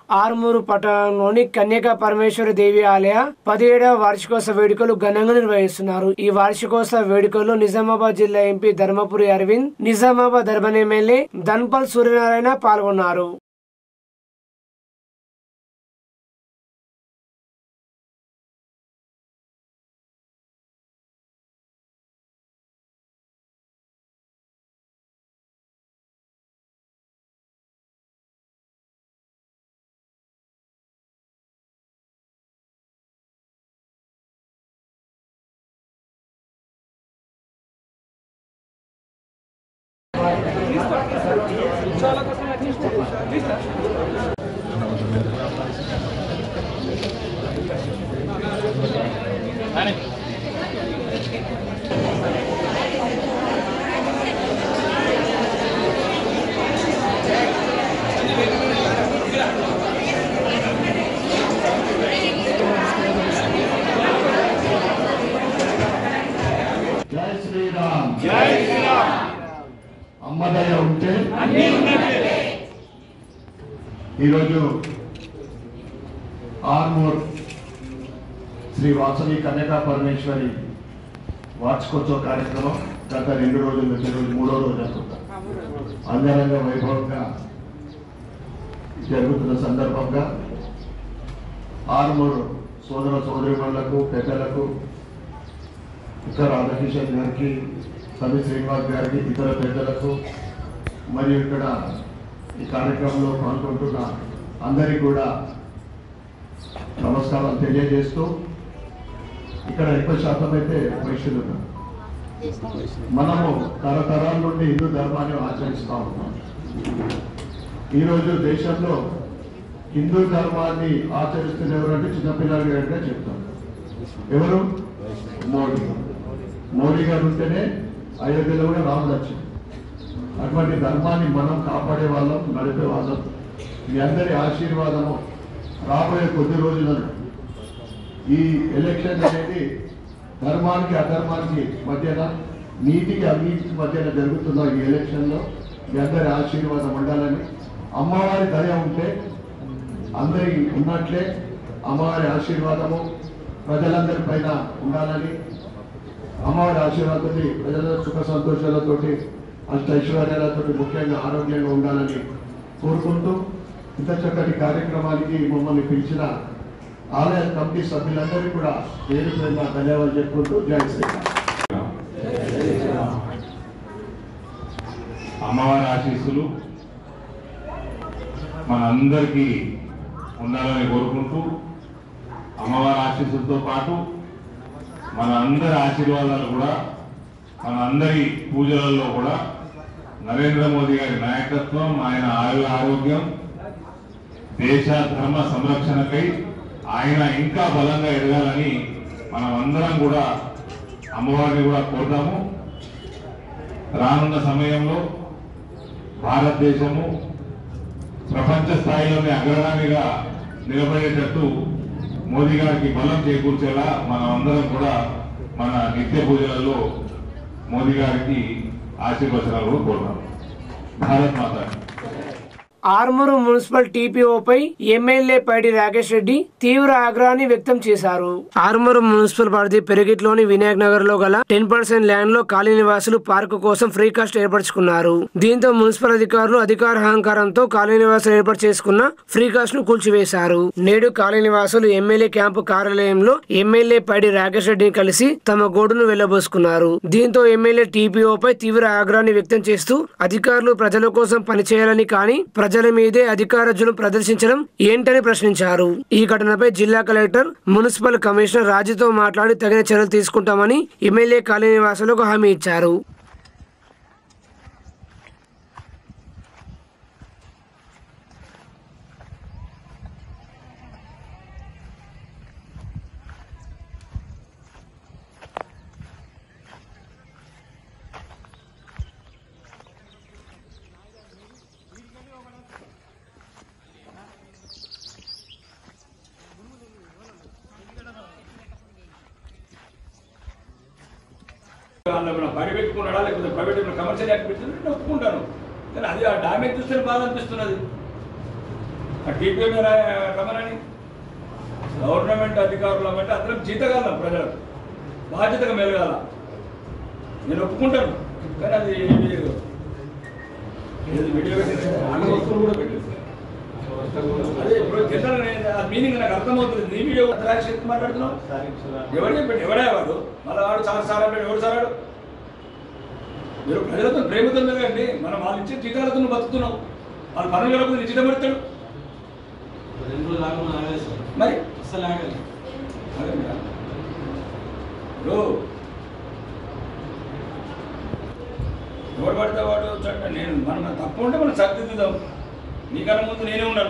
ఆర్మూరు పట్టణంలోని కన్యకా పరమేశ్వరి దేవి ఆలయ పదిహేడవ వార్షికోత్సవ వేడుకలు ఘనంగా నిర్వహిస్తున్నారు ఈ వార్షికోత్సవ వేడుకల్లో నిజామాబాద్ జిల్లా ఎంపీ ధర్మపురి అరవింద్ నిజామాబాద్ దర్బన్ ఎమ్మెల్యే ధన్పల్ సూర్యనారాయణ పాల్గొన్నారు జై శ్రీరామ్ జై శ్రీరామ్ అమ్మదయ ఉంటే ఈరోజు ఆర్మూర్ శ్రీ వాసవి కన్యకా పరమేశ్వరి వార్షికోత్సవ కార్యక్రమం గత రెండు రోజుల నుంచి రోజు మూడో రోజు అనుకుంటా అంగరంగ వైభవంగా జరుగుతున్న సందర్భంగా ఆర్మూర్ సోదర సోదరిమణులకు పెద్దలకు ఇతర రాధాకిషన్ గారికి సమి శ్రీనివాస్ గారికి ఇతర పెద్దలకు మరియు ఇక్కడ ఈ కార్యక్రమంలో పాల్గొంటున్న అందరికీ కూడా నమస్కారం తెలియజేస్తూ ఇక్కడ ఎక్కువ శాతం అయితే వైశ్యులు ఉన్నారు. మనము తరతరాల నుండి హిందూ ధర్మాన్ని ఆచరిస్తూ ఉన్నాం ఈరోజు దేశంలో హిందూ ధర్మాన్ని ఆచరిస్తున్న ఎవరంటే చిన్నపిల్లలు గారిగా చెప్తాం ఎవరు మోడీ మోడీ గారు ఉంటేనే అయోధ్యలో కూడా రాముడు వచ్చింది అటువంటి ధర్మాన్ని మనం కాపాడే వాళ్ళం నడిపే వాళ్ళం మీ అందరి ఆశీర్వాదము రాబోయే కొద్ది రోజులలో ఈ ఎలక్షన్ అనేది ధర్మానికి అధర్మానికి మధ్యన నీతికి అవినీతికి మధ్యన జరుగుతున్న ఈ ఎలక్షన్లో మీ అందరి ఆశీర్వాదం ఉండాలని అమ్మవారి దయ ఉంటే అందరి ఉన్నట్లే అమ్మవారి ఆశీర్వాదము ప్రజలందరి పైన ఉండాలని అమ్మవారి ఆశీర్వాదంతో ప్రజల సుఖ సంతోషాలతోటి అష్ట ఐశ్వర్యాలతో ముఖ్యంగా ఆరోగ్యంగా ఉండాలని కోరుకుంటూ ఇంత చక్కటి కార్యక్రమానికి మమ్మల్ని పిలిచిన ఆలయ కమిటీ సభ్యులందరికీ కూడా పేరు పేరున ధన్యవాదాలు చెప్పుకుంటూ జై శ్రీరామ్ అమ్మవారి ఆశీస్సులు మనందరికీ ఉండాలని కోరుకుంటూ అమ్మవారి ఆశీస్సులతో పాటు మన అందరి ఆశీర్వాదాలు కూడా మన అందరి పూజలలో కూడా నరేంద్ర మోదీ గారి నాయకత్వం ఆయన ఆయు ఆరోగ్యం దేశ ధర్మ సంరక్షణకై ఆయన ఇంకా బలంగా ఎదగాలని మనం అందరం కూడా అమ్మవారిని కూడా కోరుతాము రానున్న సమయంలో భారతదేశము ప్రపంచ స్థాయిలోనే అగ్రగామిగా నిలబడేటట్టు మోదీ గారికి బలం చేకూర్చేలా మనం అందరం కూడా మన నిత్య పూజలలో మోదీ గారికి ఆశీర్వచనాలు కూడా కోరుతాం భారత్ మాత ఆర్మూరు మున్సిపల్ టీపీఓపై ఎమ్మెల్యే పైడి రాకేష్ రెడ్డి తీవ్ర ఆగ్రహాన్ని వ్యక్తం చేశారు ఆర్మూరు మున్సిపల్ పరిధి పెరిగిట్లోని వినాయక్ నగర్ లో గల టెన్ పర్సెంట్ ల్యాండ్ లో కాలనీ నివాసులు పార్కు కోసం ఫ్రీ కాస్ట్ ఏర్పరచుకున్నారు దీంతో మున్సిపల్ అధికారులు అధికార అహంకారంతో కాలనీ నివాసులు ఏర్పాటు చేసుకున్న ఫ్రీ కాస్ట్ ను కూల్చివేశారు నేడు కాలనీ నివాసులు ఎమ్మెల్యే క్యాంపు కార్యాలయంలో ఎమ్మెల్యే పైడి రాకేష్ రెడ్డిని కలిసి తమ గోడును వెళ్లబోసుకున్నారు దీంతో ఎమ్మెల్యే టీపీఓపై తీవ్ర ఆగ్రహాన్ని వ్యక్తం చేస్తూ అధికారులు ప్రజల కోసం పనిచేయాలని కానీ ప్రజల మీదే అధికార జులుం ప్రదర్శించడం ఏంటని ప్రశ్నించారు ఈ ఘటనపై జిల్లా కలెక్టర్ మున్సిపల్ కమిషనర్ రాజుతో మాట్లాడి తగిన చర్యలు తీసుకుంటామని ఎమ్మెల్యే కాలనీ నివాసులకు హామీ ఇచ్చారు అందులో బడి పెట్టుకున్నాడా లేకపోతే ప్రైవేట్ కమర్షియల్ యాక్ట్ పెట్టింది నేను ఒప్పుకుంటాను కానీ అది ఆ డామేజ్ చూస్తే బాధ అనిపిస్తున్నది ఆ టీపీ మీద రమణని గవర్నమెంట్ అధికారులు అంటే అందరం జీతగాలం ప్రజలకు బాధ్యతగా మెలగాల నేను ఒప్పుకుంటాను కానీ అది ఏమీ లేదు. ఏది వీడియో పెట్టింది అన్న వస్తువులు కూడా పెట్టింది అదే ఇప్పుడు జనరల్ ఆ మీనింగ్ నాకు అర్థమవుతుంది నీ వీడియో రాసి మాట్లాడుతున్నావు ఎవరు చెప్పండి ఎవడే వాడు మళ్ళీ వాడు చాలా సార్ అంటే ఎవరు సారాడు మీరు ప్రజలతో ప్రేమతో మెలగండి మనం వాళ్ళు ఇచ్చే జీతాలతో నువ్వు బతుకుతున్నావు వాళ్ళు పనులు జరగదు నీ జీతం పెడతాడు రెండు రోజులు ఆగమని ఆగలేదు సార్ మరి అస్సలు ఆగలేదు అదే కదా. ఇప్పుడు ఎవడు పడితే వాడు చట్ట నేను మనం తప్పు ఉంటే మనం సర్దిద్దాం నీకన్నా ముందు నేనే ఉన్నాను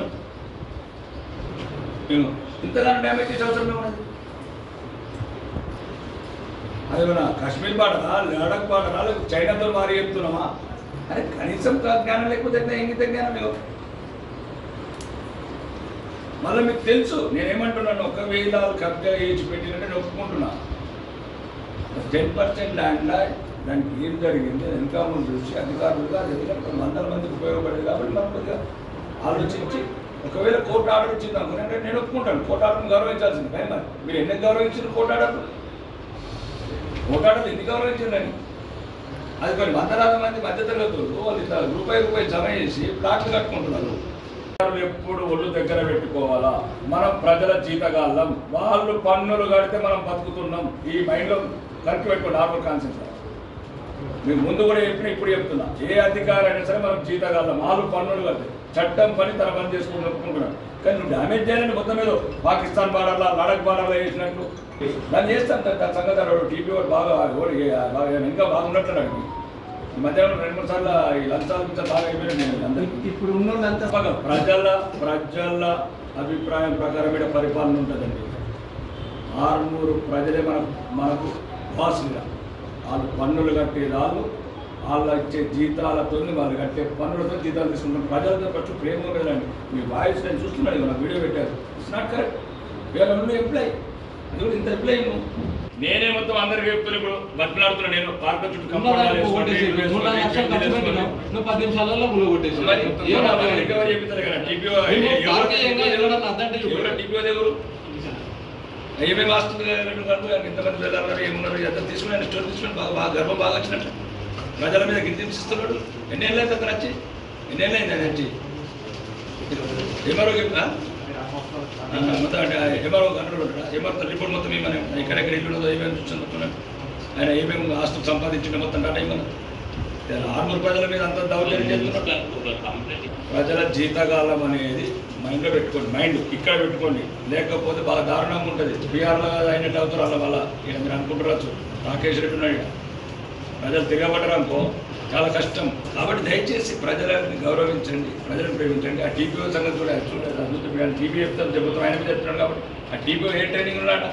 నేను ఇంతగానో డ్యామేజ్ చేసే అవసరం ఏమున్నది అది మన కాశ్మీర్ బాటరా లడాక్ బాటరా లేకపోతే చైనాతో మారి చెప్తున్నామా అరే కనీసం జ్ఞానం లేకపోతే ఎట్లా ఇంగిత జ్ఞానం లేవు మళ్ళీ మీకు తెలుసు నేనేమంటున్నాను ఒకవేళ వాళ్ళు కబ్జా చేసి పెట్టినట్టు నేను ఒప్పుకుంటున్నా టెన్ పర్సెంట్ ల్యాండ్ దానికి ఏం జరిగింది ఇంకా ముందు చూసి అధికారులుగా అది ఎందుకంటే వందల మందికి ఉపయోగపడేది కాబట్టి మనం కొద్దిగా ఆలోచించి ఒకవేళ కోర్టు ఆర్డర్ ఇచ్చింది అనుకుని నేను ఒప్పుకుంటాను కోర్టు ఆర్డర్ని గౌరవించాల్సింది కానీ మరి మీరు ఎన్ని గౌరవించారు కోర్టు ఆర్డర్ కోర్టు ఆర్డర్ ఎన్ని గౌరవించిందని అది కొన్ని వందలాది మంది మధ్యతరగతులు వాళ్ళు ఇట్లా రూపాయి రూపాయి జమ చేసి ప్లాట్లు కట్టుకుంటున్నారు వాళ్ళు ఎప్పుడు ఒళ్ళు దగ్గర పెట్టుకోవాలా మనం ప్రజల జీతగాళ్ళం వాళ్ళు పన్నులు కడితే మనం బతుకుతున్నాం ఈ మైండ్లో కరెక్ట్ పెట్టుకోండి నార్మల్ కాన్సెప్ట్ మేము ముందు కూడా చెప్పిన ఇప్పుడు చెప్తున్నా ఏ అధికారి అయినా సరే మనం జీతగాళ్ళం వాళ్ళు పన్నులు కడితే చట్టం పని తన పని చేసుకుని ఒప్పుకుంటున్నాం కానీ నువ్వు డ్యామేజ్ చేయాలని మొత్తం మీద పాకిస్తాన్ బార్డర్లా లడక్ బార్డర్లో చేసినట్లు దాన్ని చేస్తాం దాని దాని సంగతి అన్నాడు టీపీ వాడు బాగా ఓడి బాగా ఇంకా బాగున్నట్లు ఈ మధ్యాహ్నం రెండు మూడు సార్లు ఈ లంచాల గురించి బాగా అయిపోయినాయి నేను అందరికీ ఇప్పుడు ఉన్న వాళ్ళంతా తప్పక ప్రజల ప్రజల అభిప్రాయం ప్రకారం ఇక్కడ పరిపాలన ఉంటుందండి ఆరునూరు ప్రజలే మన మనకు బాసులుగా వాళ్ళు పన్నులు కట్టే వాళ్ళు వాళ్ళు ఇచ్చే జీతాలతో వాళ్ళు కట్టే పన్నులతో జీతాలు తీసుకుంటాం ప్రజలతో ఫస్ట్ ప్రేమ ఉండదండి మీ వాయిస్ నేను చూస్తున్నాను ఇవాళ వీడియో పెట్టారు ఇట్స్ నాట్ కరెక్ట్ ఇవాళ నువ్వు ఎంప్లాయ్ అది కూడా ఇంత ఎంప్లాయ్ నువ్వు నేనే మొత్తం అందరికి చెప్తున్నా ఇప్పుడు బతిలాడుతున్నా నేను పార్క చుట్టూ కంపౌండాలు వేసుకోండి, ఇల్లు మూడు వేసుకోండి, లక్షలు ఖర్చు వేసుకోండి. పెట్టినావు నువ్వు పది నిమిషాలలో ముళ్ళు కొట్టేసి మరి ఏం ఎవరు అర్థం రికవరీ చేపిస్తారు కదా, TPO మేము ఎవరు- భారతీయంగా ఎవరన్నా అద్దంటే చూడు. ఎవరు TPO ఎవరు? ఏమేమి ఆస్తులు రెండు కనుక ఇంతమంది వెళ్ళారు ఏమున్నారు ఎంత తీసుకుని ఆయన స్టోర్ తీసుకుని బాగా బాగా గర్వం బాగా వచ్చినట్టు ప్రజల మీద గింతిస్తున్నాడు ఎన్నేళ్ళు అయితే అతను వచ్చి ఎన్నేళ్ళు అయింది ఆయన వచ్చి ఏమారో చెప్పా మొత్తం అంటే ఏమారో కంట్రోల్ ఉంటాడు ఏమారో రిపోర్ట్ మొత్తం ఏమైనా ఎక్కడెక్కడ ఇల్లు ఉన్నదో ఏమేమి చూసి మొత్తం ఆయన ఏమేమి ఆస్తులు సంపాదించిన మొత్తం డాటా ఏమన్నా ఆర్మూరు ప్రజల మీద అంత దౌర్జన్యం చేస్తున్నట్టు ప్రజల జీతకాలం అనేది మైండ్లో పెట్టుకోండి మైండ్ ఇక్కడ పెట్టుకోండి లేకపోతే బాగా దారుణంగా ఉంటుంది బీహార్లో అయినట్టు అవుతారు వాళ్ళ వల్ల ఇక మీరు అనుకుంటారు రాకేష్ రెడ్డి ఉన్నాడు ఈడ. ప్రజలు తిరగబడరు అనుకో చాలా కష్టం కాబట్టి దయచేసి ప్రజలని గౌరవించండి ప్రజలను ప్రేమించండి ఆ టీపీఓ సంగతి కూడా చూడండి అద్భుతం టీపీ చెప్తాను చెబుతాం ఆయన మీద చెప్తున్నాడు కాబట్టి ఆ టీపీఓ ఏ ట్రైనింగ్ ఉన్నాడా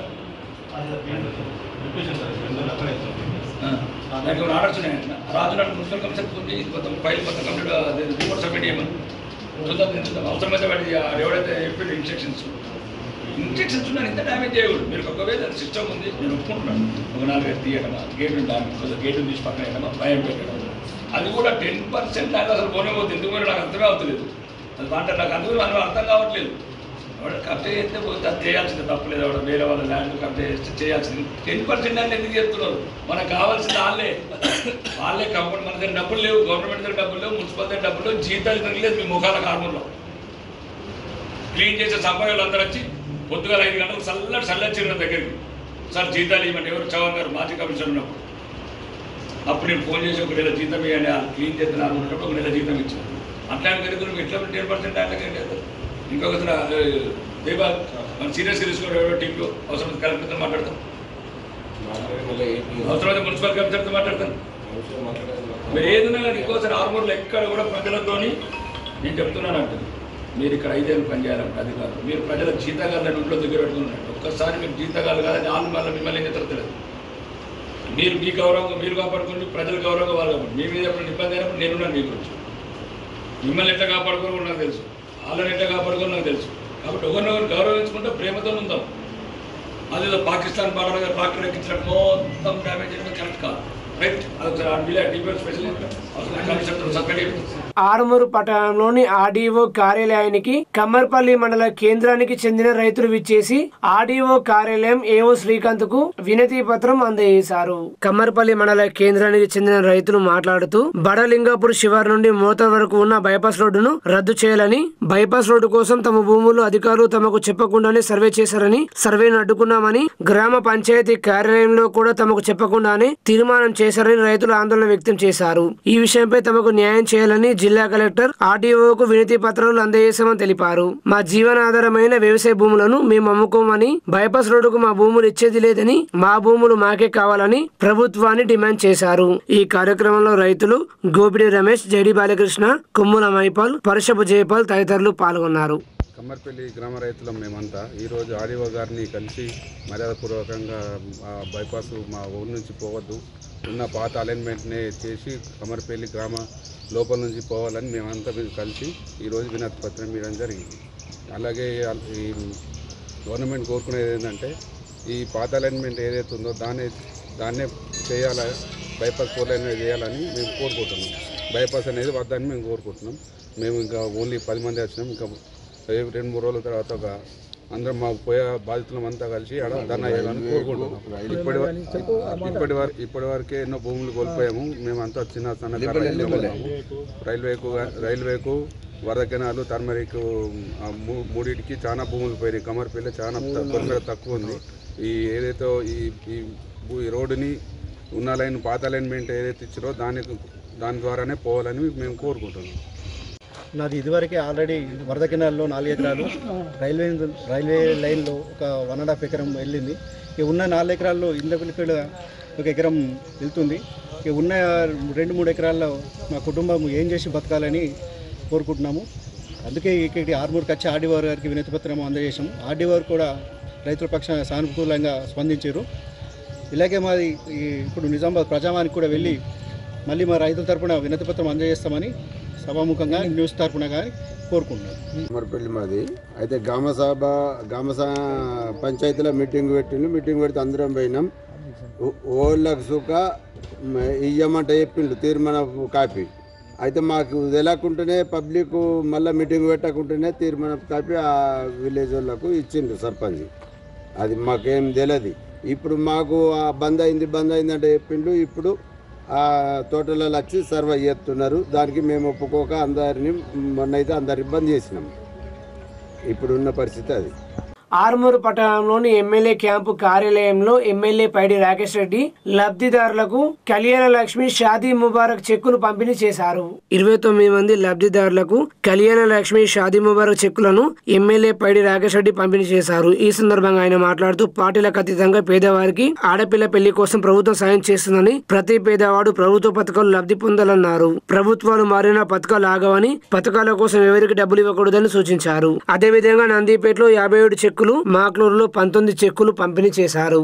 దానికి ఏమైనా ఆర్డర్స్ ఉన్నాయంట రాజు నాడు మున్సిపల్ కమిషన్ ఉంది మొత్తం ఫైల్ మొత్తం కంప్లీట్ రిపోర్ట్ సబ్మిట్ చేయమని చూద్దాం నేను చూద్దాం అవసరమైతే వాటి ఎవడైతే చెప్పిన ఇన్స్ట్రక్షన్స్ ఇన్స్ట్రక్షన్స్ ఉన్నాయి ఇంత డ్యామేజ్ చేయకూడదు మీరు ఒకవేళ సిస్టమ్ ఉంది నేను ఒప్పుకుంటున్నాను ఒక నాలుగైదు తీయడమా గేటు డ్యామేజ్ కొంచెం గేటు తీసి పక్కన వేయడమా భయం పెట్టడం అది కూడా టెన్ పర్సెంట్ దాకా అసలు పోనే పోతుంది ఎందుకు పోయినా నాకు అర్థమే అవుతలేదు అది మాట నాకు అందుకు మనకు అర్థం కావట్లేదు వాడు కబ్జా చేస్తే పోతే అది చేయాల్సింది తప్పలేదు వాడు వేరే వాళ్ళ ల్యాండ్ కబ్జా చేస్తే చేయాల్సింది టెన్ పర్సెంట్ అంటే ఎందుకు చేస్తున్నారు మనకు కావాల్సింది వాళ్ళే వాళ్ళే కంపెనీ మన దగ్గర డబ్బులు లేవు గవర్నమెంట్ దగ్గర డబ్బులు లేవు మున్సిపల్ దగ్గర డబ్బులు లేవు జీతాలు తగ్గలేదు మీ ముఖాల కార్ములో క్లీన్ చేసే సంపాదకులు అందరూ వచ్చి పొద్దుగాల ఐదు గంటలకు చల్లటి చల్లొచ్చిన దగ్గరికి సార్ జీతాలు ఇవ్వండి ఎవరు చవన్ గారు మాజీ కమిషనర్ ఉన్నప్పుడు అప్పుడు నేను ఫోన్ చేసి ఒక నెల జీతం ఇవ్వండి వాళ్ళు క్లీన్ చేస్తున్నారు ఉన్నప్పుడు ఒక నెల జీతం ఇచ్చాను అట్లాంటి కనుక నువ్వు ఎట్లా టెన్ పర్సెంట్ అంటే ఇంకొక దేవా మనం సీరియస్గా తీసుకోవడం ఎవరో టీంలో అవసరం కలెక్టర్తో మాట్లాడతాం అవసరమైతే మున్సిపల్ కమిషనర్తో మాట్లాడతాను మీరు ఏదైనా కానీ ఇంకోసారి ఆర్మూర్లో ఎక్కడ కూడా ప్రజలతోని నేను చెప్తున్నాను అంటే మీరు ఇక్కడ ఐదేళ్ళు పనిచేయాలంటే అధికారులు మీరు ప్రజల జీతగాళ్ళని ఇంట్లో దగ్గర పెట్టుకున్నట్టు ఒక్కసారి మీరు జీతగాలు కాదని వాళ్ళు మళ్ళీ మిమ్మల్ని ఏం చెప్తలేదు మీరు మీ గౌరవంగా మీరు కాపాడుకోండి ప్రజల గౌరవంగా వాళ్ళు కాపాడు మీ మీద ఎప్పుడు ఇబ్బంది అయినప్పుడు నేనున్నాను మీ గురించి మిమ్మల్ని ఎట్లా కాపాడుకోవడం నాకు తెలుసు వాళ్ళని ఎట్లా కాపాడుకోవడం నాకు తెలుసు కాబట్టి ఒకరినొకరు గౌరవించుకుంటే ప్రేమతో ఉందాం అదేదో పాకిస్తాన్ బార్డర్ ట్రాక్టర్ ఎక్కించడం మొత్తం డ్యామేజ్ చేయడం కరెక్ట్ కాదు రైట్ అది ఒకసారి డిపెండ్ స్పెషల్ అవసరం కమిషన్ సబ్మిట్ ఆరుమూరు పట్టణంలోని ఆర్డీఓ కార్యాలయానికి కమ్మర్పల్లి మండల కేంద్రానికి చెందిన రైతులు విచ్చేసి ఆర్డీఓ కార్యాలయం ఏఓ శ్రీకాంత్ కు వినతి పత్రం అందజేశారు కమ్మర్పల్లి మండల కేంద్రానికి చెందిన రైతులు మాట్లాడుతూ బడలింగాపూర్ శివారు నుండి మోతార్ వరకు ఉన్న బైపాస్ రోడ్డును రద్దు చేయాలని బైపాస్ రోడ్డు కోసం తమ భూముల్లో అధికారులు తమకు చెప్పకుండానే సర్వే చేశారని సర్వేను అడ్డుకున్నామని గ్రామ పంచాయతీ కార్యాలయంలో కూడా తమకు చెప్పకుండానే తీర్మానం చేశారని రైతులు ఆందోళన వ్యక్తం చేశారు ఈ విషయంపై తమకు న్యాయం చేయాలని జిల్లా కలెక్టర్ ఆర్డీఓకు వినతి పత్రాలు అందజేశామని తెలిపారు మా జీవనాధారమైన వ్యవసాయ భూములను మేము అమ్ముకోమని బైపాస్ రోడ్డుకు మా భూములు ఇచ్చేది లేదని మా భూములు మాకే కావాలని ప్రభుత్వాన్ని డిమాండ్ చేశారు ఈ కార్యక్రమంలో రైతులు గోపిడి రమేష్ జడి బాలకృష్ణ కొమ్ముల మైపాల్ పరుషపు జయపాల్ తదితరులు పాల్గొన్నారు కమ్మర్పల్లి గ్రామ రైతులం మేమంతా ఈరోజు ఆర్డీఓ గారిని కలిసి మర్యాదపూర్వకంగా ఆ బైపాస్ మా ఊరు నుంచి పోవద్దు ఉన్న పాత అలైన్మెంట్ని చేసి కమ్మర్పల్లి గ్రామ లోపల నుంచి పోవాలని మేమంతా వి- కలిసి ఈరోజు వినతి పత్రం ఇవ్వడం జరిగింది అలాగే అల్- ఈ గవర్నమెంట్ కోరుకునేది ఏంటంటే ఈ పాత అలైన్మెంట్ ఏదైతే ఉందో దాన్ని దాన్నే చేయాలా బైపాస్ ఫోర్ లైన్ చేయాలని మేము కోరుకుంటున్నాం బైపాస్ అనేది వద్దని మేము కోరుకుంటున్నాం మేము ఇంకా ఓన్లీ పది మంది వచ్చినాం ఇంకా రేపు రెండు మూడు రోజుల తర్వాత ఒక అందరం మా పోయే బాధితులం అంతా కలిసి ఆడ ధర్నా చేయాలని కోరుకుంటున్నాం ఇప్పటి వ- ఇప్పటి వరకు ఇప్పటి వరకే ఎన్నో భూములు కోల్పోయాము మేమంతా చిన్న సన్నకారు రైతులు ఉన్నాము. రైల్వేకు గా- రైల్వేకు వరద కెనాలు టర్మరిక్ ఆ మూ- మూడింటికి చాలా భూములు పోయినాయి కమర్పల్లి చాలా త- పొలిమేర తక్కువ ఉంది ఈ ఏదైతే ఈ ఈ భూ- ఈ రోడ్డుని ఉన్న లైన్ పాత అలైన్మెంట్ ఏదైతే ఇచ్చారో దానికి దాని ద్వారానే పోవాలని మేము కోరుకుంటున్నాం నాది ఇదివరకే ఆల్రెడీ వరద కెనాల్లో నాలుగు ఎకరాలు రైల్వే రైల్వే లైన్లో ఒక వన్ అండ్ హాఫ్ ఎకరం వెళ్ళింది ఇక ఉన్న నాలుగు ఎకరాల్లో ఇండ్ల ఒక ఎకరం వెళ్తుంది ఇక ఉన్న రెండు మూడు ఎకరాల్లో మా కుటుంబం ఏం చేసి బతకాలని కోరుకుంటున్నాము అందుకే ఇక్కడికి ఆర్మూర్కి వచ్చి ఆర్డీఓ గారికి వినతి పత్రం అందజేసాం ఆర్డీఓ కూడా రైతుల పక్షాన సానుకూలంగా స్పందించారు ఇలాగే మాది ఈ ఇప్పుడు నిజామాబాద్ ప్రజావానికి కూడా వెళ్ళి మళ్ళీ మా రైతుల తరపున వినతి పత్రం అందజేస్తామని సభాముఖంగా న్యూస్ తరపున కానీ కోరుకుంటున్నాను మరపల్లి మాది అయితే గ్రామ సభ గ్రామ స- పంచాయతీలో మీటింగ్ పెట్టిండు మీటింగ్ పెడితే అందరం పోయినాం ఓ- ఓళ్ళకు సుఖ మ- ఇయ్యమంటే చెప్పిండు తీర్మాన కాపీ అయితే మాకు తెలియకుండానే పబ్లిక్ మళ్ళీ మీటింగ్ పెట్టకుండానే తీర్మాన కాపీ ఆ విలేజ్ వాళ్ళకు ఇచ్చిండు సర్పంచ్ అది మాకేం తెలియదు ఇప్పుడు మాకు ఆ బంద్ అయింది బంద్ అయింది అంటే చెప్పిండు ఇప్పుడు ఆ తోటలలో వచ్చి సర్వే చేస్తున్నారు దానికి మేము ఒప్పుకోక అందరిని మొన్నైతే అందరు ఇబ్బంది చేసినాం ఇప్పుడున్న పరిస్థితి అది ఆర్మూరు పట్టణంలోని ఎమ్మెల్యే క్యాంపు కార్యాలయంలో ఎమ్మెల్యే పైడి రాకేష్ రెడ్డి లబ్ధిదారులకు కళ్యాణ లక్ష్మి షాదీ ముబారక్ చెక్కులు పంపిణీ చేశారు ఇరవై తొమ్మిది మంది లబ్ధిదారులకు కళ్యాణ లక్ష్మి షాదీ ముబారక్ చెక్కులను ఎమ్మెల్యే పైడి రాకేష్ రెడ్డి పంపిణీ చేశారు ఈ సందర్భంగా ఆయన మాట్లాడుతూ పార్టీలకు అతీతంగా పేదవారికి ఆడపిల్ల పెళ్లి కోసం ప్రభుత్వం సాయం చేస్తుందని ప్రతి పేదవాడు ప్రభుత్వ పథకాలు లబ్ధి పొందాలన్నారు ప్రభుత్వాలు మారిన పథకాలు ఆగవని పథకాల కోసం ఎవరికి డబ్బులు ఇవ్వకూడదని సూచించారు అదేవిధంగా నందిపేటలో యాభై ఏడు చెక్కులు మాక్లూరులో పంతొమ్మిది చెక్కులు పంపిణీ చేశారు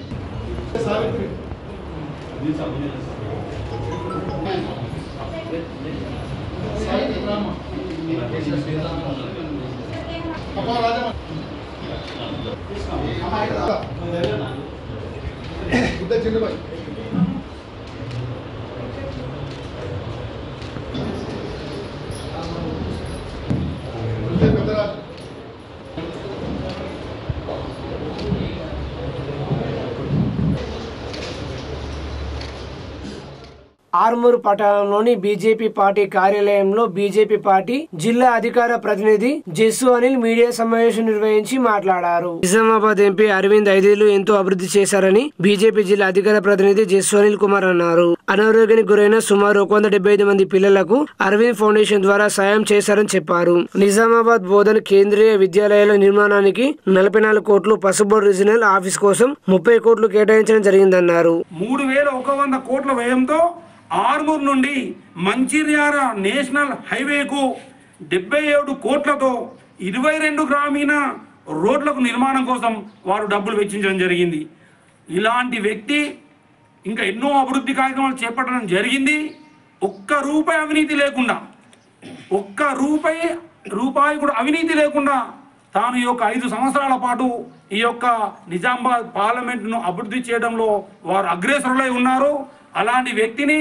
ఆర్మూరు పట్టణంలోని బీజేపీ పార్టీ కార్యాలయంలో బీజేపీ పార్టీ జిల్లా అధికార ప్రతినిధి జస్సు అనిల్ మీడియా సమావేశం నిర్వహించి మాట్లాడారు నిజామాబాద్ ఎంపీ అరవింద్ ఐదేళ్లు ఎంతో అభివృద్ధి చేశారని బీజేపీ జిల్లా అధికార ప్రతినిధి జస్సు అనిల్ కుమార్ అన్నారు అనారోగ్యానికి గురైన సుమారు ఒక వంద డెబ్బై ఐదు మంది పిల్లలకు అరవింద్ ఫౌండేషన్ ద్వారా సాయం చేశారని చెప్పారు నిజామాబాద్ బోధన కేంద్రీయ విద్యాలయాల నిర్మాణానికి నలభై నాలుగు కోట్లు పసుబోర్డు రీజనల్ ఆఫీస్ కోసం ముప్పై కోట్లు కేటాయించడం జరిగిందన్నారు మూడు వేల ఒక వంద కోట్ల వ్యయంతో ఆర్మూర్ నుండి మంచిర్యాల నేషనల్ హైవేకు డెబ్బై ఏడు కోట్లతో ఇరవై రెండు గ్రామీణ రోడ్లకు నిర్మాణం కోసం వారు డబ్బులు వెచ్చించడం జరిగింది ఇలాంటి వ్యక్తి ఇంకా ఎన్నో అభివృద్ధి కార్యక్రమాలు చేపట్టడం జరిగింది ఒక్క రూపాయి అవినీతి లేకుండా ఒక్క రూపాయి రూపాయి కూడా అవినీతి లేకుండా తాను ఈ యొక్క ఐదు సంవత్సరాల పాటు ఈ యొక్క నిజామాబాద్ పార్లమెంటును అభివృద్ధి చేయడంలో వారు అగ్రేసరులై ఉన్నారు అలాంటి వ్యక్తిని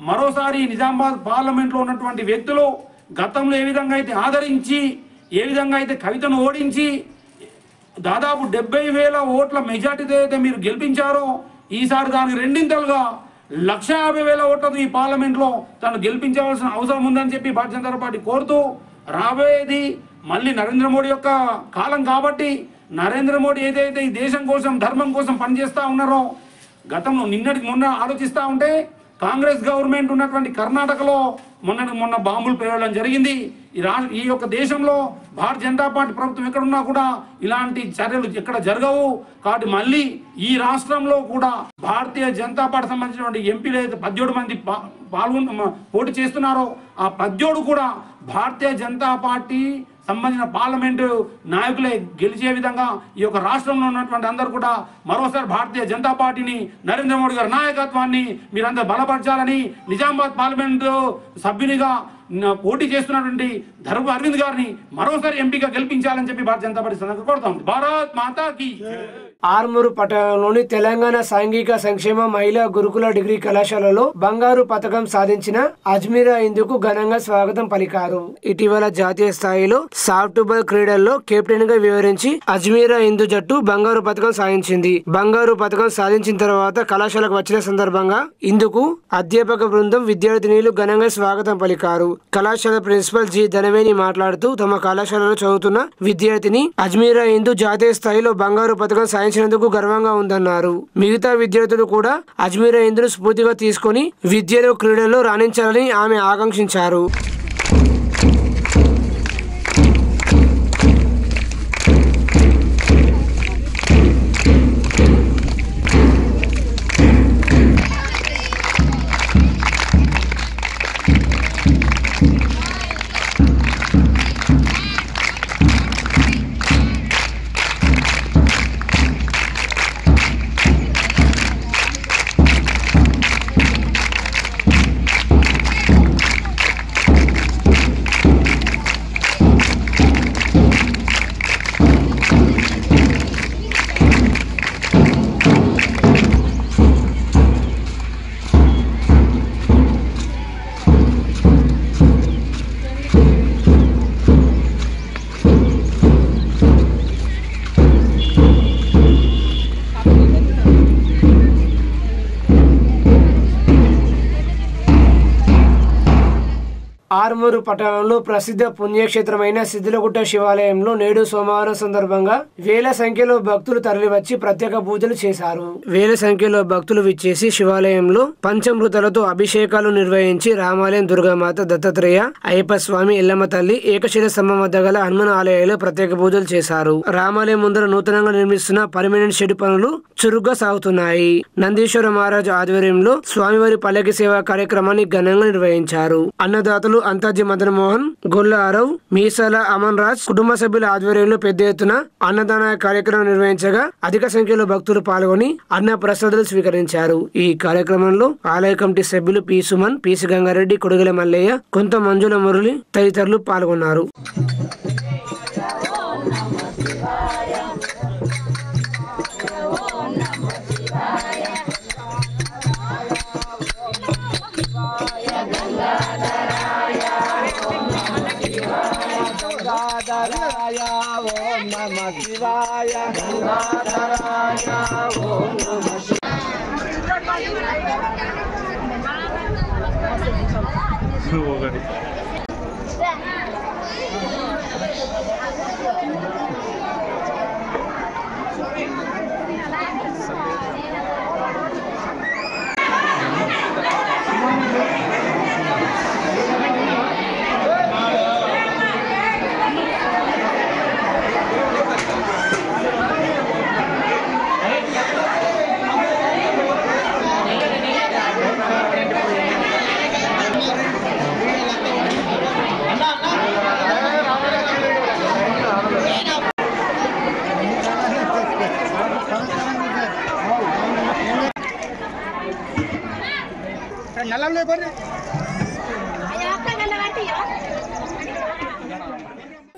మరోసారి నిజామాబాద్ పార్లమెంట్లో ఉన్నటువంటి వ్యక్తులు గతంలో ఏ విధంగా అయితే ఆదరించి ఏ విధంగా అయితే కవితను ఓడించి దాదాపు డెబ్బై వేల ఓట్ల మెజార్టీతో అయితే మీరు గెలిపించారో ఈసారి దానికి రెండింతలుగా లక్ష యాభై వేల ఓట్లతో ఈ పార్లమెంట్లో తను గెలిపించవలసిన అవసరం ఉందని చెప్పి భారతీయ జనతా పార్టీ కోరుతూ రాబోయేది మళ్ళీ నరేంద్ర మోడీ యొక్క కాలం కాబట్టి నరేంద్ర మోడీ ఏదైతే ఈ దేశం కోసం ధర్మం కోసం పనిచేస్తా ఉన్నారో గతంలో నిన్నటికి మొన్న ఆలోచిస్తూ ఉంటే కాంగ్రెస్ గవర్నమెంట్ ఉన్నటువంటి కర్ణాటకలో మొన్న మొన్న బాంబులు పేలడం జరిగింది ఈ రా ఈ యొక్క దేశంలో భారతీయ జనతా పార్టీ ప్రభుత్వం ఎక్కడున్నా కూడా ఇలాంటి చర్యలు ఎక్కడ జరగవు కాబట్టి మళ్ళీ ఈ రాష్ట్రంలో కూడా భారతీయ జనతా పార్టీ సంబంధించినటువంటి ఎంపీలు అయితే పద్దెడు మంది పా- పాల్గొన్న పోటీ చేస్తున్నారో ఆ పద్దెడు కూడా భారతీయ జనతా పార్టీ సంబంధించిన పార్లమెంటు నాయకులే గెలిచే విధంగా ఈ యొక్క రాష్ట్రంలో ఉన్నటువంటి అందరూ కూడా మరోసారి భారతీయ జనతా పార్టీని నరేంద్ర మోడీ గారి నాయకత్వాన్ని మీరందరూ బలపరచాలని నిజామాబాద్ పార్లమెంటు సభ్యునిగా న- పోటీ చేస్తున్నటువంటి ధర్మ అరవింద్ గారిని మరోసారి ఎంపీగా గెలిపించాలని చెప్పి భారతీయ జనతా పార్టీ సంఘం కోరుతాం భారత్ మాతాకి ఆర్మూరు పట్టణంలోని తెలంగాణ సాంఘిక సంక్షేమ మహిళా గురుకుల డిగ్రీ కళాశాలలో బంగారు పథకం సాధించిన అజ్మీరా ఇందుకు ఘనంగా స్వాగతం పలికారు ఇటీవల జాతీయ స్థాయిలో సాఫ్ట్బాల్ క్రీడల్లో కెప్టెన్ గా వివరించి అజ్మీరా ఇందు జట్టు బంగారు పథకం సాధించింది బంగారు పథకం సాధించిన తర్వాత కళాశాలకు వచ్చిన సందర్భంగా ఇందుకు అధ్యాపక బృందం విద్యార్థినిలు ఘనంగా స్వాగతం పలికారు కళాశాల ప్రిన్సిపల్ జి ధనవేని మాట్లాడుతూ తమ కళాశాలలో చదువుతున్న విద్యార్థిని అజ్మీరా ఇందు జాతీయ స్థాయిలో బంగారు పథకం సాధించినందుకు గర్వంగా ఉందన్నారు మిగతా విద్యార్థులు కూడా అజ్మీరా ఇందును స్ఫూర్తిగా తీసుకొని విద్యలో క్రీడల్లో రాణించాలని ఆమె ఆకాంక్షించారు ఆర్మూరు పట్టణంలో ప్రసిద్ధ పుణ్యక్షేత్రమైన సిద్ధిలగుట్ట శివాలయంలో నేడు సోమవారం సందర్భంగా వేల సంఖ్యలో భక్తులు తరలివచ్చి ప్రత్యేక పూజలు చేశారు వేల సంఖ్యలో భక్తులు విచ్చేసి శివాలయంలో పంచమృతలతో అభిషేకాలు నిర్వహించి రామాలయం దుర్గామాత దత్తాత్రేయ అయ్యప్ప స్వామి ఎల్లమ్మ తల్లి ఏకశిల స్తంభం వద్ద గల హనుమాన్ ఆలయాల్లో ప్రత్యేక పూజలు చేశారు రామాలయం ముందర నూతనంగా నిర్మిస్తున్న పర్మనెంట్ షెడ్ పనులు చురుగ్గా సాగుతున్నాయి నందీశ్వర మహారాజు ఆధ్వర్యంలో స్వామివారి పల్లకి సేవ కార్యక్రమాన్ని ఘనంగా నిర్వహించారు అన్నదాతలు అంతాజీ మదన్ మోహన్ గొల్ల అరవ్ మీసాల అమన్ రాజ్ కుటుంబ సభ్యుల ఆధ్వర్యంలో పెద్ద ఎత్తున అన్నదాన కార్యక్రమం నిర్వహించగా అధిక సంఖ్యలో భక్తులు పాల్గొని అన్న ప్రసాదాలు స్వీకరించారు ఈ కార్యక్రమంలో ఆలయ కమిటీ సభ్యులు పి సుమన్ పిసి గంగారెడ్డి కొడుగల మల్లయ్య కొంత మంజుల మురళి తదితరులు పాల్గొన్నారు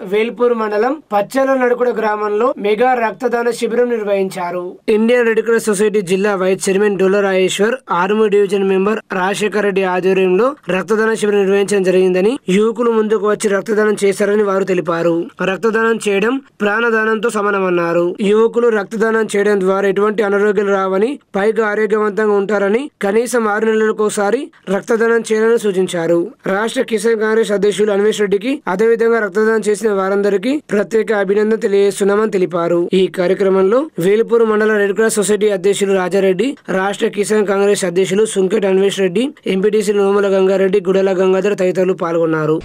వేల్పూర్ మండలం పచ్చల నడుకుడ గ్రామంలో మెగా రక్తదాన శిబిరం నిర్వహించారు ఇండియన్ రెడ్ క్రాస్ సొసైటీ జిల్లా vice chairman Dolla Rajeshwar army division member Rajasekhar Reddy ఆధ్వర్యంలో రక్తదాన శిబిరం నిర్వహించడం జరిగిందని యువకులు ముందుకు వచ్చి రక్తదానం చేశారని వారు తెలిపారు రక్తదానం చేయడం ప్రాణదానంతో సమానమన్నారు యువకులు రక్తదానం చేయడం ద్వారా ఎటువంటి అనారోగ్యాలు రావని పైగా ఆరోగ్యవంతంగా ఉంటారని కనీసం ఆరు నెలలకోసారి రక్తదానం చేయాలని సూచించారు రాష్ట్ర కిసాన్ కాంగ్రెస్ అధ్యక్షులు అన్వేష్ రెడ్డికి అదేవిధంగా రక్తదానం చేసిన వారందరికీ ప్రత్యేక అభినందన తెలియజేస్తున్నామని తెలిపారు ఈ కార్యక్రమంలో వేలుపూర్ మండల రెడ్ క్రాస్ సొసైటీ అధ్యక్షులు రాజారెడ్డి రాష్ట్ర కిసాన్ కాంగ్రెస్ అధ్యక్షులు సుంకెట్ అన్వేష్ రెడ్డి ఎంపీటీసీ నోముల గంగారెడ్డి గుడల గంగాధర్ తదితరులు పాల్గొన్నారు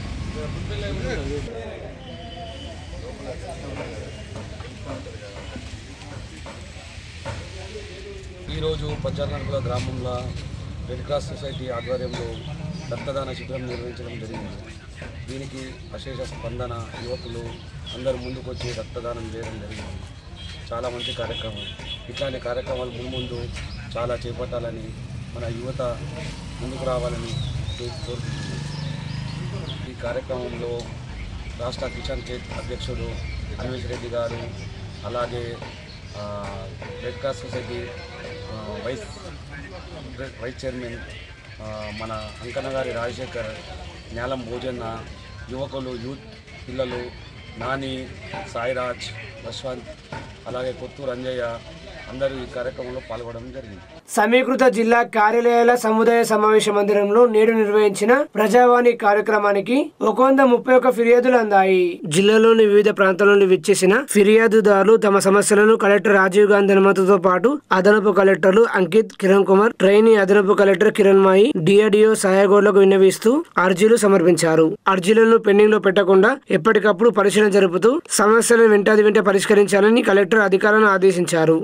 ఈరోజు పచ్చానర్కుల గ్రామంలో రెడ్ క్రాస్ సొసైటీ ఆధ్వర్యంలో రక్తదాన శిబిరం నిర్వహించడం జరిగింది దీనికి అశేష స్పందన యువకులు అందరూ ముందుకొచ్చి రక్తదానం చేయడం జరిగింది చాలా మంచి కార్యక్రమం ఇట్లాంటి కార్యక్రమాలు ముందు చాలా చేపట్టాలని మన యువత ముందుకు రావాలని కో- కోరుకుంటున్నాను ఈ కార్యక్రమంలో రాష్ట్ర కిసాన్ కేట్ అధ్యక్షుడు అన్వేష్ రెడ్డి గారు అలాగే ఆ, రెడ్ క్రాస్ సొసైటీ ఆ, వైస్ వైస్ చైర్మన్ ఆ, మన అంకనగారి రాజశేఖర్ న్యాలం భోజన్న యువకులు యూత్ పిల్లలు నాని సాయిరాజ్ యశ్వంత్ అలాగే కొత్తూరు అంజయ్య అందరూ ఈ కార్యక్రమంలో పాల్గొనడం జరిగింది సమీకృత జిల్లా కార్యాలయాల సముదాయ సమావేశ మందిరంలో నేడు నిర్వహించిన ప్రజావాణి కార్యక్రమానికి ఒక వంద ముప్పై ఒక్క ఫిర్యాదులు అందాయి జిల్లాలోని వివిధ ప్రాంతాల నుండి విచ్చేసిన ఫిర్యాదుదారులు తమ సమస్యలను కలెక్టర్ రాజీవ్ గాంధీ అనుమతితో పాటు అదనపు కలెక్టర్లు అంకిత్ కిరణ్ కుమార్ ట్రైనీ అదనపు కలెక్టర్ కిరణ్ మాయి డిఆర్డిఓ సహాయగోళ్లకు విన్నవిస్తూ అర్జీలు సమర్పించారు అర్జీలను పెండింగ్ లో పెట్టకుండా ఎప్పటికప్పుడు పరిశీలన జరుపుతూ సమస్యలను వెంటాది వెంట పరిష్కరించాలని కలెక్టర్ అధికారులను ఆదేశించారు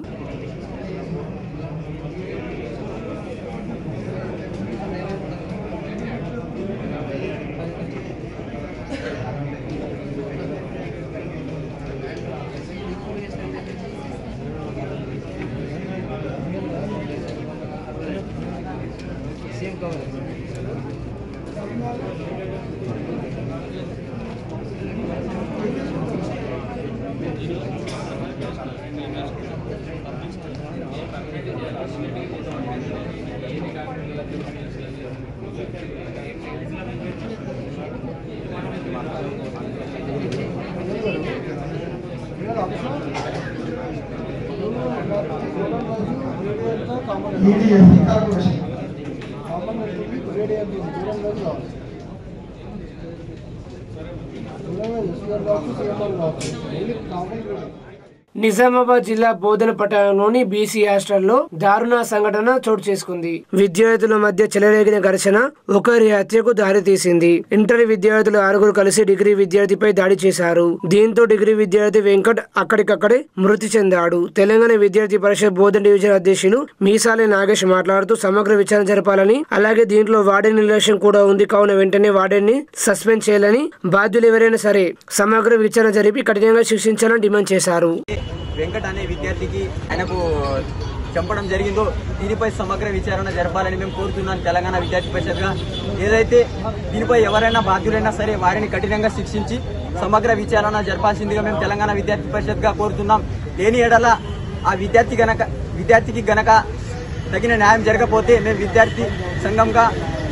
నిజామాబాద్ జిల్లా బోధన పట్టణంలోని బీసీ హాస్టల్లో దారుణ సంఘటన చోటు చేసుకుంది విద్యార్థుల మధ్య చెలరేగిన ఘర్షణ ఒకరి హత్యకు దారితీసింది ఇంటర్ విద్యార్థులు ఆరుగురు కలిసి డిగ్రీ విద్యార్థిపై దాడి చేశారు దీంతో డిగ్రీ విద్యార్థి వెంకట్ అక్కడికక్కడే మృతి చెందాడు తెలంగాణ విద్యార్థి పరిషత్ బోధన డివిజన్ అధ్యక్షులు మీసాలే నాగేష్ మాట్లాడుతూ సమగ్ర విచారణ జరపాలని అలాగే దీంట్లో వార్డెన్ నిర్లక్ష్యం కూడా ఉంది కావున వెంటనే వార్డెన్ ని సస్పెండ్ చేయాలని బాధ్యులు ఎవరైనా సరే సమగ్ర విచారణ జరిపి కఠినంగా శిక్షించాలని డిమాండ్ చేశారు వెంకట్ అనే విద్యార్థికి ఆయనకు చంపడం జరిగిందో దీనిపై సమగ్ర విచారణ జరపాలని మేము కోరుతున్నాం తెలంగాణ విద్యార్థి పరిషత్గా ఏదైతే దీనిపై ఎవరైనా బాధ్యులైనా సరే వారిని కఠినంగా శిక్షించి సమగ్ర విచారణ జరపాల్సిందిగా మేము తెలంగాణ విద్యార్థి పరిషత్గా కోరుతున్నాం లేని ఎడల ఆ విద్యార్థి గనక విద్యార్థికి గనక తగిన న్యాయం జరగకపోతే మేము విద్యార్థి సంఘంగా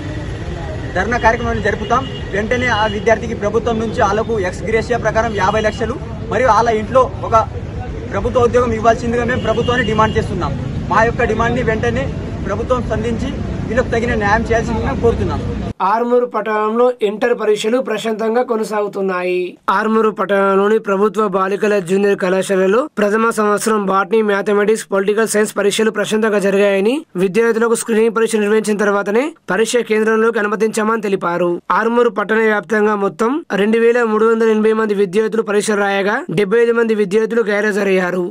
ధర్నా కార్యక్రమాన్ని జరుపుతాం వెంటనే ఆ విద్యార్థికి ప్రభుత్వం నుంచి వాళ్ళకు ఎక్స్ గ్రేషియా ప్రకారం యాభై లక్షలు మరియు వాళ్ళ ఇంట్లో ఒక ప్రభుత్వ ఉద్యోగం ఇవ్వాల్సిందిగా మేము ప్రభుత్వాన్ని డిమాండ్ చేస్తున్నాం మా యొక్క డిమాండ్ని వెంటనే ప్రభుత్వం స్పందించి వీళ్ళకు తగిన న్యాయం చేయాల్సిందిగా మేము కోరుతున్నాం ఆర్మూరు పట్టణంలో ఇంటర్ పరీక్షలు ప్రశాంతంగా కొనసాగుతున్నాయి ఆర్మూరు పట్టణంలోని ప్రభుత్వ బాలికల జూనియర్ కళాశాలలో ప్రథమ సంవత్సరం బాటనీ మ్యాథమెటిక్స్ పొలిటికల్ సైన్స్ పరీక్షలు ప్రశాంతంగా జరిగాయని విద్యార్థులకు స్క్రీనింగ్ పరీక్ష నిర్వహించిన తర్వాతనే పరీక్ష కేంద్రంలోకి అనుమతించామని తెలిపారు ఆర్మూరు పట్టణ వ్యాప్తంగా మొత్తం రెండు వేల మూడు వందల ఎనభై మంది విద్యార్థులు పరీక్ష రాయగా డెబ్బై ఐదు మంది విద్యార్థులు గైరహాజరయ్యారు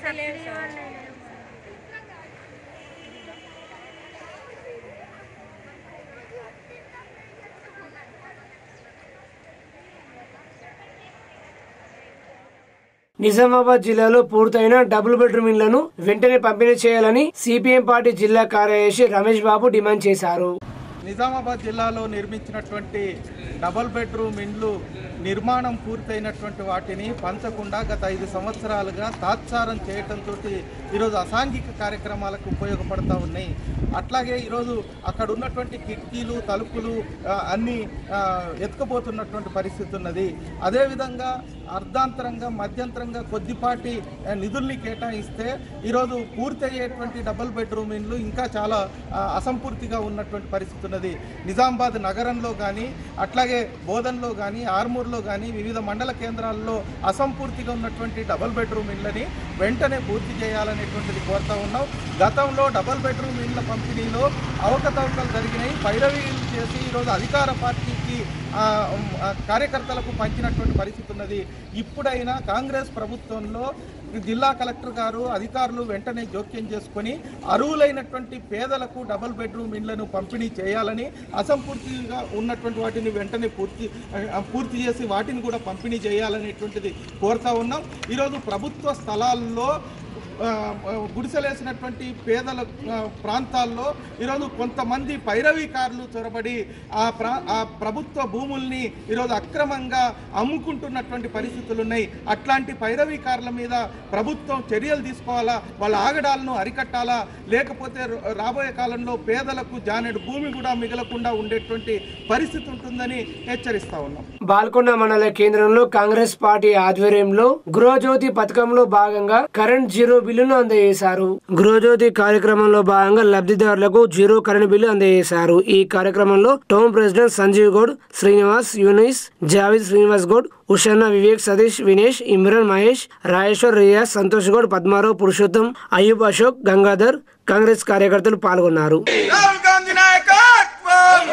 నిజామాబాద్ జిల్లాలో పూర్తయిన డబుల్ బెడ్రూమ్ ఇళ్లను వెంటనే పంపిణీ చేయాలని సిపిఎం పార్టీ జిల్లా కార్యదర్శి రమేష్ బాబు డిమాండ్ చేశారు నిజామాబాద్ జిల్లాలో నిర్మించినటువంటి డబల్ బెడ్రూమ్ ఇండ్లు నిర్మాణం పూర్తయినటువంటి వాటిని పంచకుండా గత ఐదు సంవత్సరాలుగా తాత్సారం చేయటంతో ఈరోజు అసాంఘిక కార్యక్రమాలకు ఉపయోగపడతా ఉన్నాయి అట్లాగే ఈరోజు అక్కడ ఉన్నటువంటి కిటికీలు తలుపులు ఆ, అన్నీ ఆ, ఎత్తుకుపోతున్నటువంటి పరిస్థితి ఉన్నది అదేవిధంగా అర్ధాంతరంగా మధ్యంతరంగా కొద్దిపాటి ఆ, నిధుల్ని కేటాయిస్తే ఈరోజు పూర్తయ్యేటువంటి డబుల్ బెడ్రూమ్ ఇండ్లు ఇంకా చాలా ఆ, అసంపూర్తిగా ఉన్నటువంటి పరిస్థితి ఉన్నది నిజామాబాద్ నగరంలో కానీ అట్లాగే బోధన్లో కానీ ఆర్మూర్లో కానీ వివిధ మండల కేంద్రాల్లో అసంపూర్తిగా ఉన్నటువంటి డబుల్ బెడ్రూమ్ ఇళ్ళని వెంటనే పూర్తి చేయాలనేటువంటిది కోరుతా ఉన్నాం గతంలో డబుల్ బెడ్రూమ్ ఇళ్ళ పంపిణీలో అవకతవకలు జరిగినాయి పైరవీలు చేసి ఈరోజు అధికార పార్టీకి ఆ, ఉమ్, ఆ, కార్యకర్తలకు పంచినటువంటి పరిస్థితి ఉన్నది ఇప్పుడైనా కాంగ్రెస్ ప్రభుత్వంలో జిల్లా కలెక్టర్ గారు అధికారులు వెంటనే జోక్యం చేసుకొని అర్హులైనటువంటి పేదలకు డబుల్ బెడ్రూమ్ ఇళ్లను పంపిణీ చేయాలని అసంపూర్తిగా ఉన్నటువంటి వాటిని వెంటనే పూర్తి ఆ, పూర్తి చేసి వాటిని కూడా పంపిణీ చేయాలనేటువంటిది కోరుతా ఉన్నాం ఈరోజు ప్రభుత్వ స్థలాల్లో ఆ, గుడిసెలేసినటువంటి పేదల ఆ, ప్రాంతాల్లో ఈరోజు కొంతమంది పైరవీకారులు చొరబడి ఆ ప్రా ఆ ప్రభుత్వ భూముల్ని ఈరోజు అక్రమంగా అమ్ముకుంటున్నటువంటి పరిస్థితులు ఉన్నాయి అట్లాంటి పైరవీకారుల మీద ప్రభుత్వం చర్యలు తీసుకోవాలా వాళ్ళ ఆగడాలను అరికట్టాలా లేకపోతే ర- రాబోయే కాలంలో పేదలకు జానెడు భూమి కూడా మిగలకుండా ఉండేటువంటి పరిస్థితి ఉంటుందని హెచ్చరిస్తా ఉన్నాం బాల్కొండ మండల కేంద్రంలో కాంగ్రెస్ పార్టీ ఆధ్వర్యంలో గృహజ్యోతి పథకంలో భాగంగా కరెంట్ జీరో బిల్లును అందజేశారు గృహజ్యోతి కార్యక్రమంలో భాగంగా లబ్ధిదారులకు జీరో కరెంట్ బిల్లు అందజేశారు ఈ కార్యక్రమంలో టౌన్ ప్రెసిడెంట్ సంజీవ్ గౌడ్ శ్రీనివాస్ యూనిస్ జావిద్ శ్రీనివాస్ గౌడ్ ఉషన్న వివేక్ సతీష్ వినేష్ ఇమ్రాన్ మహేష్ రాజేశ్వర్ రియాజ్ సంతోష్ గౌడ్ పద్మారావు పురుషోత్తం అయ్యూబ్ అశోక్ గంగాధర్ కాంగ్రెస్ కార్యకర్తలు పాల్గొన్నారు రాహుల్ గాంధీ నాయకత్వం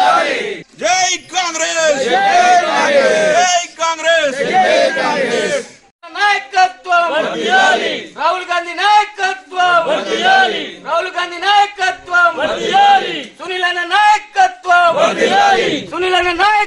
జై కాంగ్రెస్ జై కాంగ్రెస్ జై కాంగ్రెస్ నాయకత్వం రాహుల్ గాంధీ నాయకత్వం రాహుల్ గాంధీ నాయకత్వం సునీల్ అన్న నాయకత్వం సునీల్ అన్న నాయకత్వం